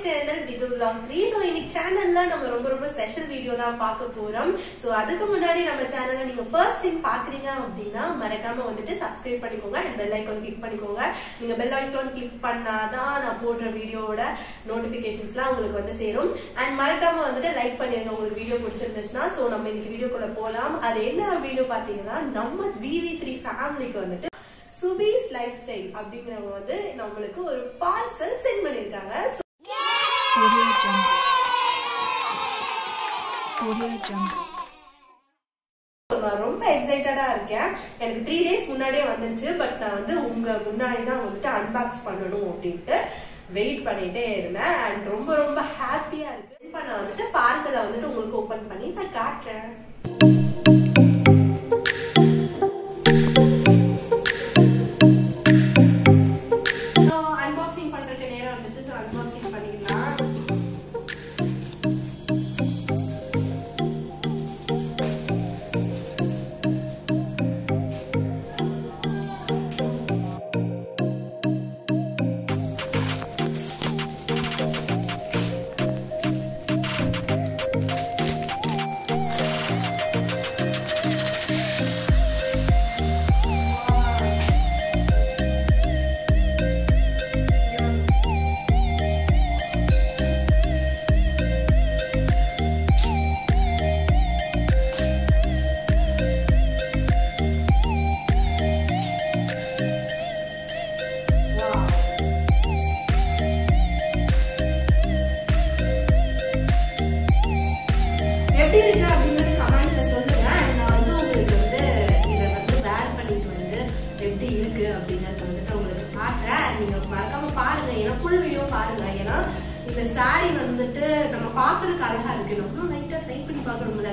Channel Vidhu vlog three so இன்னைக்கு சேனல்ல நம்ம ரொம்ப ரொம்ப ஸ்பெஷல் வீடியோ தான் பார்க்க போறோம் ஸோ அதுக்கு முன்னாடி நம்ம சேனலை நீங்க ஃபர்ஸ்ட் டைம் பாக்குறீங்க அப்படின்னா மறக்காம வந்துட்டு சப்ஸ்கிரைப் பண்ணிக்கோங்க அண்ட் பெல் ஐக்கான் கிளிக் பண்ணிக்கோங்க நீங்க பெல் ஐக்கான் கிளிக் பண்ணாதான் நான் போடுற வீடியோவோட நோட்டிபிகேஷன்ஸ்லாம் உங்களுக்கு வந்து சேரும் அண்ட் மறக்காம வந்துட்டு லைக் பண்ணிருங்க உங்களுக்கு வீடியோ பிடிச்சிருந்துச்சுன்னா ஸோ நம்ம இன்னைக்கு வீடியோக்குள்ள போகலாம் அது என்ன வீடியோ பார்த்தீங்கன்னா நம்ம விவி த்ரீ ஃபேமிலிக்கு வந்துட்டு சுபீஸ் லைஃப் ஸ்டைல் அப்படிங்கிறவங்க வந்து நம்மளுக்கு ஒரு பார்சல் சென்ட் பண்ணியிருக்காங்க So, Audio Jungle. Audio Jungle. நான் ரொம்ப எக்ஸைட்டடா இருக்கேன் எனக்கு த்ரீ டேஸ் முன்னாடியே வந்துருச்சு பட் நான் வந்து உங்க முன்னாடி தான் வந்துட்டு அன்பாக்ஸ் பண்ணணும் அப்படின்ட்டு வெயிட் பண்ணிட்டே இருந்தேன் அண்ட் ரொம்ப ரொம்ப ஹாப்பியா இருக்கு இப்ப நான் வந்துட்டு பார்சலை வந்துட்டு உங்களுக்கு ஓபன் பண்ணி நான் காட்டுறேன் அன்பாக்சிங் பண்றதுக்கு நேரம் வந்துச்சு ஸோ அன்பாக்சிங் பண்ணிடலாம் Wow. எப்படி இருக்கு அப்படிங்கிறது கமெண்ட்ல சொல்லுங்க And நான் வந்து உங்களுக்கு வந்து இதை வந்து வேர் பண்ணிட்டு வந்து எப்படி இருக்கு அப்படிங்கறத வந்துட்டு உங்களுக்கு காட்டுறேன் And நீங்க மறக்காம பாருங்க ஏன்னா ஃபுல் வீடியோ பாருங்க ஏன்னா இந்த saree வந்துட்டு நம்ம பார்க்கறதுக்கு அழகா இருக்கு நம்மளும் லைட்டா ட்ரை பண்ணி பார்க்கணும்ல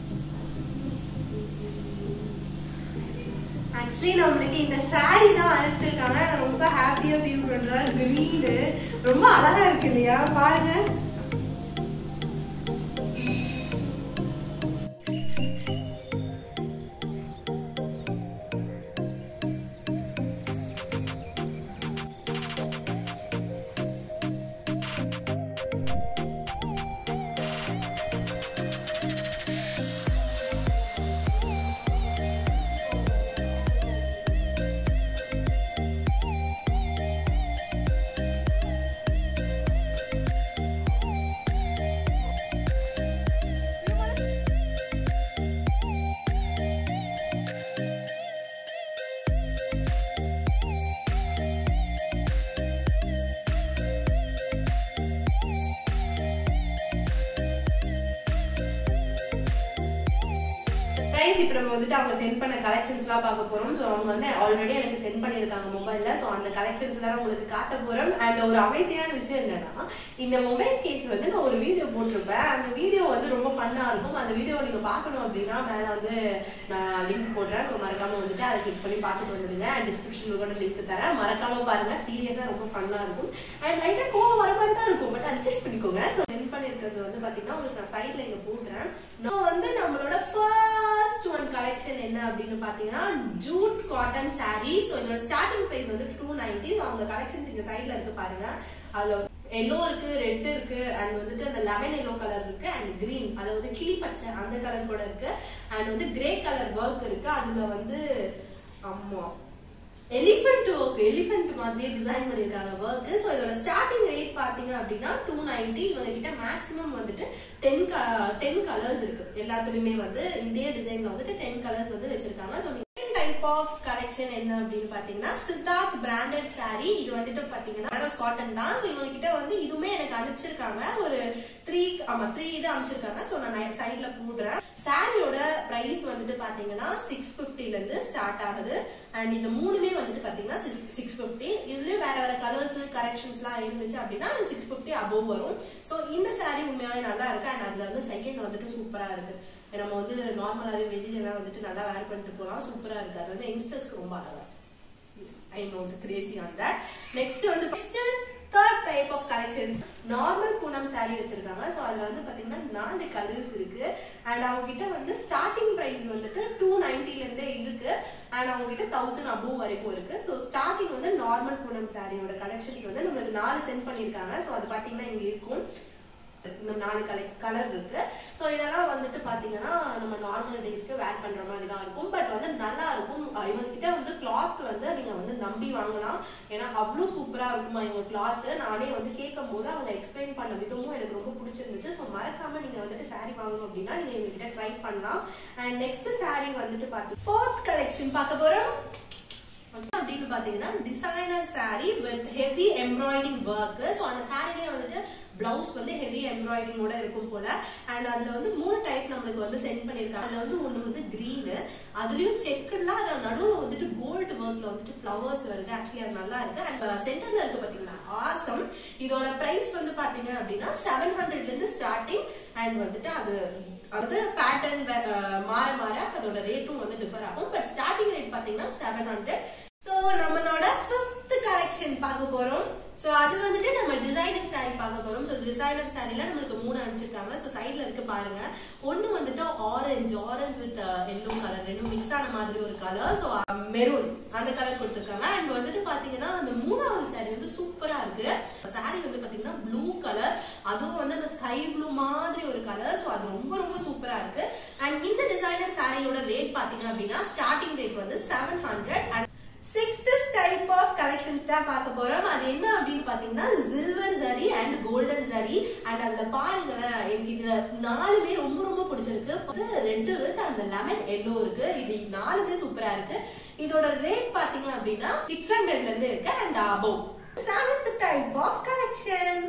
ஆக்சுவலி நம்மளுக்கு இந்த saree தான் அனுப்பிச்சிருக்காங்க நான் ரொம்ப ஹாப்பியா ஃபீல் பண்றேன் கிரீனு ரொம்ப அழகா இருக்கு இல்லையா பாருங்க கைஸ் இப்போ நம்ம வந்துட்டு அவங்க சென்ட் பண்ண கலெக்ஷன்ஸ்லாம் பார்க்க போறோம் ஸோ அவங்க வந்து ஆல்ரெடி எனக்கு சென்ட் பண்ணியிருக்காங்க மொபைல்ல ஸோ அந்த கலெக்ஷன்ஸ் தான் உங்களுக்கு காட்ட போறோம் அண்ட் ஒரு அமைதியான விஷயம் என்னன்னா இந்த மொபைல் கேஸ் வந்து நான் ஒரு வீடியோ போட்டிருப்பேன் அந்த வீடியோ வந்து ரொம்ப ஃபன்னா இருக்கும் அந்த வீடியோ நீங்க பார்க்கணும் அப்படின்னா மேல வந்து நான் லிங்க் போடுறேன் ஸோ மறக்காம வந்துட்டு அதை கிளிக் பண்ணி பார்த்துட்டு வந்துடுங்க அண்ட் டிஸ்கிரிப்ஷனில் கூட லிங்க் தரேன் மறக்காம பாருங்க சீரியஸாக ரொம்ப ஃபன்னா இருக்கும் அண்ட் லைட்டாக கோவம் வர மாதிரி தான் இருக்கும் பட் அட்ஜஸ்ட் பண்ணிக்கோங்க ஸோ சென்ட் பண்ணியிருக்கிறது வந்து பார்த்தீங்கன்னா உங்களுக்கு நான் சைடில் இங்கே போடுறேன் நான் வந்து நம்மளோட ஃபர்ஸ்ட் ஒன் கலெக்ஷன் என்ன அப்படின்னு பார்த்தீங்கன்னா ஜூட் காட்டன் saree ஸோ இதோட ஸ்டார்டிங் ப்ரைஸ் வந்து டூ நைன்டி அவங்க கலெக்ஷன்ஸ் இங்கே சைடில் இருக்கு பாருங்க அதில் எல்லோ இருக்கு ரெட் இருக்கு அண்ட் வந்துட்டு அந்த லெமன் எல்லோ கலர் இருக்கு அண்ட் கிரீன் அதாவது கிளி பச்சை அந்த கலர் கூட இருக்கு அண்ட் வந்து கிரே கலர் ஒர்க் இருக்கு அதுல வந்து ஆமா எலிஃபென்ட் ஒர்க் எலிஃபென்ட் மாதிரியே டிசைன் பண்ணியிருக்காங்க ஒர்க் ஸோ இதோட ஸ்டார்டிங் ரேட் பார்த்தீங்க அப்படின்னா டூ நைன்டி இவங்க கிட்ட மேக்ஸிமம் வந்துட்டு டென் டென் கலர்ஸ் இருக்கு எல்லாத்துலயுமே வந்து இதே டிசைன்ல வந்துட்டு டென் கலர்ஸ் வந்து வச்சிருக்காங்க ஸோ டைப் ஆஃப் கலெக்ஷன் என்ன அப்படின்னு பாத்தீங்கன்னா சித்தார்த் பிராண்டட் saree இது வந்துட்டு பாத்தீங்கன்னா பனாரஸ் காட்டன் தான் ஸோ இவங்க கிட்ட வந்து இதுவுமே எனக்கு அனுப்பிச்சிருக்காங்க ஒரு த்ரீ ஆமா த்ரீ இது அனுப்பிச்சிருக்காங்க ஸோ நான் சைட்ல போடுறேன் சாரியோட பிரைஸ் வந்துட்டு பாத்தீங்கன்னா சிக்ஸ் ல இருந்து ஸ்டார்ட் ஆகுது அண்ட் இந்த மூணுமே வந்துட்டு பாத்தீங்கன்னா சிக்ஸ் ஃபிஃப்டி இதுலயும் வேற வேற கலர்ஸ் கரெக்ஷன்ஸ்லாம் இருந்துச்சு அப்படின்னா சிக்ஸ் ஃபிஃப்டி அபோவ் வரும் ஸோ இந்த saree உண்மையாவே நல்லா இருக்கு அண்ட் அதுல வந்து செகண்ட் வந்துட்டு சூப்பரா இருக்கு நம்ம வந்து நார்மலாகவே வெளியிலலாம் வந்துட்டு நல்லா வேர் பண்ணிட்டு போகலாம் சூப்பராக இருக்கு அது வந்து யங்ஸ்டர்ஸ்க்கு ரொம்ப அழகா I know crazy on that next வந்து next third type of collections normal Poonam saree வச்சிருக்காங்க ஸோ அதில் வந்து பார்த்தீங்கன்னா நாலு கலர்ஸ் இருக்கு அண்ட் அவங்க கிட்ட வந்து ஸ்டார்டிங் ப்ரைஸ் வந்துட்டு டூ நைன்டிலேருந்தே இருக்கு அண்ட் அவங்க கிட்ட தௌசண்ட் அபோவ் வரைக்கும் இருக்கு ஸோ ஸ்டார்டிங் வந்து நார்மல் பூனம் சாரியோட கலெக்ஷன்ஸ் வந்து நம்மளுக்கு நாலு சென்ட் பண்ணியிருக்காங்க ஸோ அது பார்த்தீங்கன்னா இங்கே இருக்கும் இந்த நாலு கலை கலர் இருக்கு ஸோ இதெல்லாம் வந்துட்டு பார்த்தீங்கன்னா நம்ம நார்மல் டேஸ்க்கு வேர் பண்ணுற மாதிரி தான் இருக்கும் பட் வந்து நல்லா இருக்கும் அஹ் இவங்க கிட்ட வந்து கிளாத் வந்து நீங்கள் வந்து நம்பி வாங்கலாம் ஏன்னா அவ்வளோ சூப்பராக இருக்குமா இவங்க கிளாத்து நானே வந்து கேட்கும் போது அவங்க எக்ஸ்பிளைன் பண்ண விதமும் எனக்கு ரொம்ப பிடிச்சிருந்துச்சு ஸோ மறக்காம நீங்கள் வந்துட்டு saree வாங்கணும் அப்படின்னா நீங்கள் இவங்க கிட்ட ட்ரை பண்ணலாம் அண்ட் நெக்ஸ்ட் saree வந்துட்டு பார்த்து ஃபோர்த் கலெக்ஷன் பார்க்க போகிறோம் அப்படின்னு பாத்தீங்கன்னா designer saree with heavy embroidering work so அந்த சாரிலேயே வந்துட்டு பிளவுஸ் வந்து ஹெவி எம்ப்ராய்டிங்கோட இருக்கும் போல அண்ட் அதுல வந்து மூணு டைப் நம்மளுக்கு வந்து சென்ட் பண்ணியிருக்காங்க அதுல வந்து ஒண்ணு வந்து கிரீனு அதுலயும் செக்குலாம் அதுல நடுவுல வந்துட்டு கோல்டு ஒர்க்ல வந்துட்டு ஃப்ளவர்ஸ் வருது ஆக்சுவலி அது நல்லா இருக்கு அண்ட் சென்டர்ல இருக்கு பாத்தீங்களா ஆசம் இதோட பிரைஸ் வந்து பாத்தீங்க அப்படின்னா செவன் ஹண்ட்ரட்ல இருந்து ஸ்டார்டிங் அண்ட் வந்துட்டு அது அது பேட்டர்ன் மாற மாற அதோட ரேட்டும் வந்து டிஃபர் ஆகும் பட் ஸ்டார்டிங் ரேட் பாத்தீங்கன்னா செவன் ஹண்ட்ரட் ஸோ நம்மளோட ஃபிஃப்த் கலெக்ஷன் பார்க்க போறோம் ஸோ அது வந்துட்டு நம்ம டிசைனர் saree பார்க்க போறோம் ஸோ டிசைனர் சாரில நம்மளுக்கு மூணு அனுப்பிச்சிருக்காங்க ஸோ சைட்ல இருக்கு பாருங்க ஒன்று வந்துட்டு orange orange with yellow colour ரெண்டும் மிக்ஸ் ஆன மாதிரி ஒரு கலர் ஸோ மெரூன் அந்த கலர் கொடுத்துருக்காங்க அண்ட் வந்துட்டு பாத்தீங்கன்னா அந்த மூணாவது saree வந்து சூப்பரா இருக்கு saree வந்து பாத்தீங்கன்னா ப்ளூ கலர் அதுவும் வந்து அந்த ஸ்கை ப்ளூ மாதிரி ஒரு கலர் ஸோ அது ரொம்ப ரொம்ப சூப்பரா இருக்கு அண்ட் இந்த டிசைனர் சாரியோட ரேட் பாத்தீங்க அப்படின்னா ஸ்டார்டிங் ரேட் வந்து seven hundred and sixth type of collections தான் பார்க்க போறோம் அது என்ன அப்படின்னு பாத்தீங்கன்னா சில்வர் சரி அண்ட் கோல்டன் சரி அண்ட் அதுல பாருங்களேன் எனக்கு இதுல நாலுமே ரொம்ப ரொம்ப பிடிச்சிருக்கு வந்து ரெட்டு வித் அந்த லெமன் எல்லோ இருக்கு இது நாலுமே சூப்பரா இருக்கு இதோட ரேட் பாத்தீங்க அப்படின்னா சிக்ஸ் ஹண்ட்ரட்ல இருந்து இருக்கு and above seventh type of collection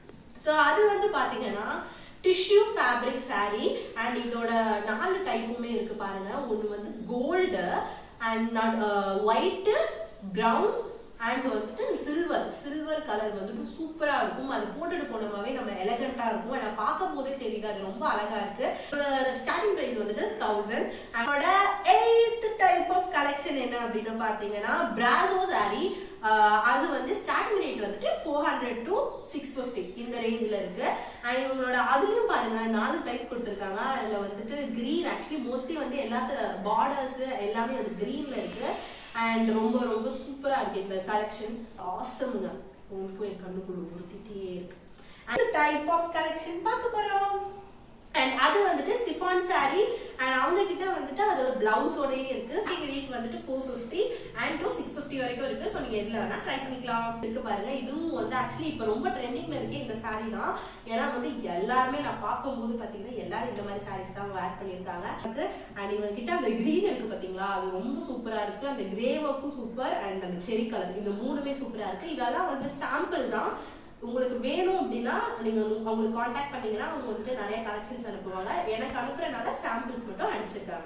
so அது வந்து பாத்தீங்கன்னா டிஷ்யூ ஃபேப்ரிக் saree அண்ட் இதோட நாலு டைப்புமே இருக்கு பாருங்க ஒன்று வந்து gold and white brown and வந்துட்டு சில்வர் சில்வர் கலர் வந்துட்டு சூப்பரா இருக்கும் அது போட்டுட்டு போனோமாவே நம்ம எலகண்டா இருக்கும் ஆனா பார்க்கும் போதே தெரியுது அது ரொம்ப அழகா இருக்கு ஸ்டார்டிங் பிரைஸ் வந்துட்டு தௌசண்ட் அதோட எயித் டைப் ஆஃப் கலெக்ஷன் என்ன அப்படின்னு பாத்தீங்கன்னா பிராசோ saree ஆஹ் அது வந்து ஸ்டார்டிங் ரேட் வந்துட்டு four hundred to six fifty இந்த ரேஞ்சில் இருக்கு அண்ட் இவங்களோட அதுலயும் பாருங்க நாலு டைப் கொடுத்துருக்காங்க அதுல வந்துட்டு கிரீன் ஆக்சுவலி மோஸ்ட்லி வந்து எல்லாத்துல பார்டர்ஸ் எல்லாமே வந்து கிரீன்ல இருக்கு அண்ட் ரொம்ப ரொம்ப சூப்பரா இருக்கு இந்த கலெக்ஷன் ஆசமுங்க உங்களுக்கும் என் கண்ணுக்குள்ள உறுத்திட்டே இருக்கு அந்த டைப் ஆஃப் கலெக்ஷன் பார்க்க போறோம் அண்ட் அது வந்துட்டு சிஃபான் saree அண்ட் அவங்க கிட்ட வந்துட்டு அதோட பிளவுஸோடயே இருக்கு ரேட் வந்துட்டு four fifty and two six fifty வரைக்கும் இருக்கு ஸோ நீங்க எதுல வேணா ட்ரை பண்ணிக்கலாம் இருக்கு பாருங்க இதுவும் வந்து ஆக்சுவலி இப்போ ரொம்ப ட்ரெண்டிங்ல இருக்கு இந்த saree தான் ஏன்னா வந்து எல்லாருமே நான் பார்க்கும்போது பாத்தீங்கன்னா எல்லாரும் இந்த மாதிரி sarees தான் வேர் பண்ணியிருக்காங்க அண்ட் இவங்க கிட்ட அந்த கிரீன் இருக்கு பாத்தீங்களா அது ரொம்ப சூப்பரா இருக்கு அந்த கிரே ஒர்க்கும் சூப்பர் அண்ட் அந்த செரி கலர் இந்த மூணுமே சூப்பரா இருக்கு இதெல்லாம் வந்து சாம்பிள் தான் உங்களுக்கு வேணும் அப்படின்னா நீங்க உங்க- அவங்களுக்கு காண்டாக்ட் பண்ணீங்கன்னா அவங்க வந்துட்டு நிறைய கலெக்ஷன்ஸ் அனுப்புவாங்க எனக்கு அனுப்புறதுனால சாம்பிள்ஸ் மட்டும் அனுப்பிச்சிருக்காங்க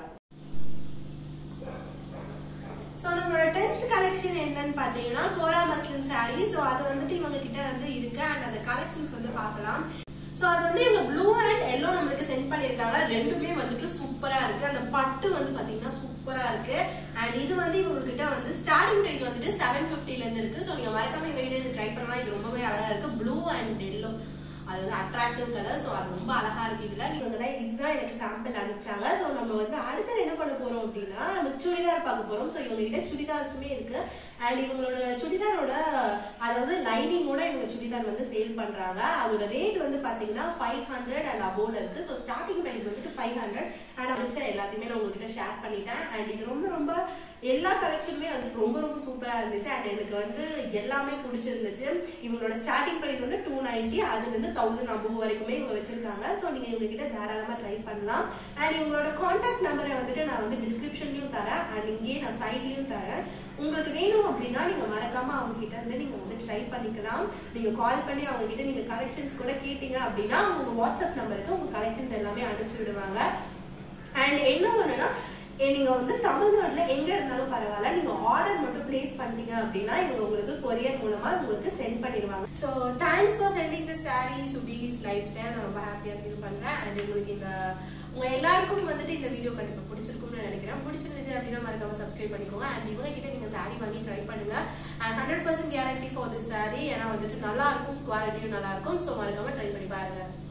ஸோ நம்மளோட டென்த் கலெக்ஷன் என்னன்னு பார்த்தீங்கன்னா கோரா மஸ்லின் saree ஸோ அது வந்துட்டு இவங்க கிட்ட வந்து இருக்கு அண்ட் அந்த கலெக்ஷன்ஸ் வந்து பார்க்கலாம் ஸோ அது வந்து இவங்க ப்ளூ அண்ட் எல்லோ நம்மளுக்கு சென்ட் பண்ணியிருக்காங்க ரெண்டுமே வந்துட்டு சூப்பரா இருக்கு அந்த பட்டு வந்து பார்த்தீங்கன்னா சூப்பரா இருக்கு அண்ட் இது வந்து இவங்ககிட்ட வந்து ஸ்டார்டிங் ப்ரைஸ் வந்துட்டு செவன் ஃபிஃப்டில இருந்து இருக்கு ஸோ நீங்க மறக்காம எங்க வீடியோ ட்ரை பண்ணலாம் இது ரொம்பவே அழகா இருக்கு ப்ளூ அண்ட் எல்லோ அது வந்து அட்ராக்டிவ் கலர் ஸோ அது ரொம்ப அழகா இருக்கு இதுல நீங்க வந்து இதுதான் எனக்கு சாம்பிள் அனுப்பிச்சாங்க ஸோ நம்ம வந்து அடுத்தது என்ன பண்ண போறோம் அப்படின்னா நம்ம சுடிதார் பார்க்க போறோம் ஸோ இவங்க கிட்ட சுடிதார்ஸுமே இருக்கு அண்ட் இவங்களோட சுடிதாரோட அதாவது லைனிங்கோட இவங்க சுடிதார் வந்து சேல் பண்றாங்க அதோட ரேட் வந்து பாத்தீங்கன்னா ஃபைவ் ஹண்ட்ரட் அண்ட் அபோவ்ல இருக்கு ஸோ ஸ்டார்டிங் பிரைஸ் வந்துட்டு ஃபைவ் ஹண்ட்ரட் அண்ட் அனுப்பிச்ச எல்லாத்தையுமே நான் உங்ககிட்ட ஷேர் பண்ணிட்டேன் அண்ட் இது ரொம்ப ரொம்ப எல்லா கலெக்ஷனுமே வந்து ரொம்ப ரொம்ப சூப்பரா இருந்துச்சு அண்ட் எனக்கு வந்து எல்லாமே பிடிச்சிருந்துச்சு இவங்களோட ஸ்டார்டிங் பிரைஸ் வந்து டூ நைன்டி அது வந்து தௌசண்ட் அபோவ் வரைக்குமே இவங்க வச்சிருக்காங்க ஸோ நீங்க இவங்க கிட்ட தாராளமா ட்ரை பண்ணலாம் அண்ட் இவங்களோட காண்டாக்ட் நம்பரை வந்துட்டு நான் வந்து டிஸ்கிரிப்ஷன்லயும் தரேன் அண்ட் இங்கேயே நான் சைட்லயும் தரேன் உங்களுக்கு வேணும் அப்படின்னா நீங்க மறக்காம அவங்க கிட்ட இருந்து நீங்க வந்து ட்ரை பண்ணிக்கலாம் நீங்க கால் பண்ணி அவங்க கிட்ட நீங்க கலெக்ஷன்ஸ் கூட கேட்டீங்க அப்படின்னா அவங்க வாட்ஸ்அப் நம்பருக்கு உங்க கலெக்ஷன்ஸ் எல்லாமே அனுப்பிச்சு விடுவாங்க அண்ட் என்ன ஒண்ணுன்னா ஏ, நீங்க வந்து தமிழ்நாட்டுல எங்க இருந்தாலும் பரவாயில்ல நீங்க ஆர்டர் மட்டும் பிளேஸ் பண்ணீங்க அப்படின்னா இவங்க உங்களுக்கு கொரியர் மூலமா உங்களுக்கு சென்ட் பண்ணிடுவாங்க so thanks for sending the sari Subees lifestyle நான் ரொம்ப ஹாப்பியா ஃபீல் பண்றேன் அண்ட் உங்களுக்கு இந்த உங்க எல்லாருக்கும் வந்துட்டு இந்த வீடியோ கண்டிப்பா பிடிச்சிருக்கும்னு நினைக்கிறேன் பிடிச்சிருந்துச்சு அப்படின்னா மறக்காம சப்ஸ்கிரைப் பண்ணிக்கோங்க அண்ட் இவங்க கிட்ட நீங்க saree வாங்கி ட்ரை பண்ணுங்க and hundred percent guarantee for this saree ஏன்னா வந்துட்டு நல்லா இருக்கும் குவாலிட்டியும் நல்லா இருக்கும் ஸோ மறக்காம ட்ரை பண்ணி பாருங்க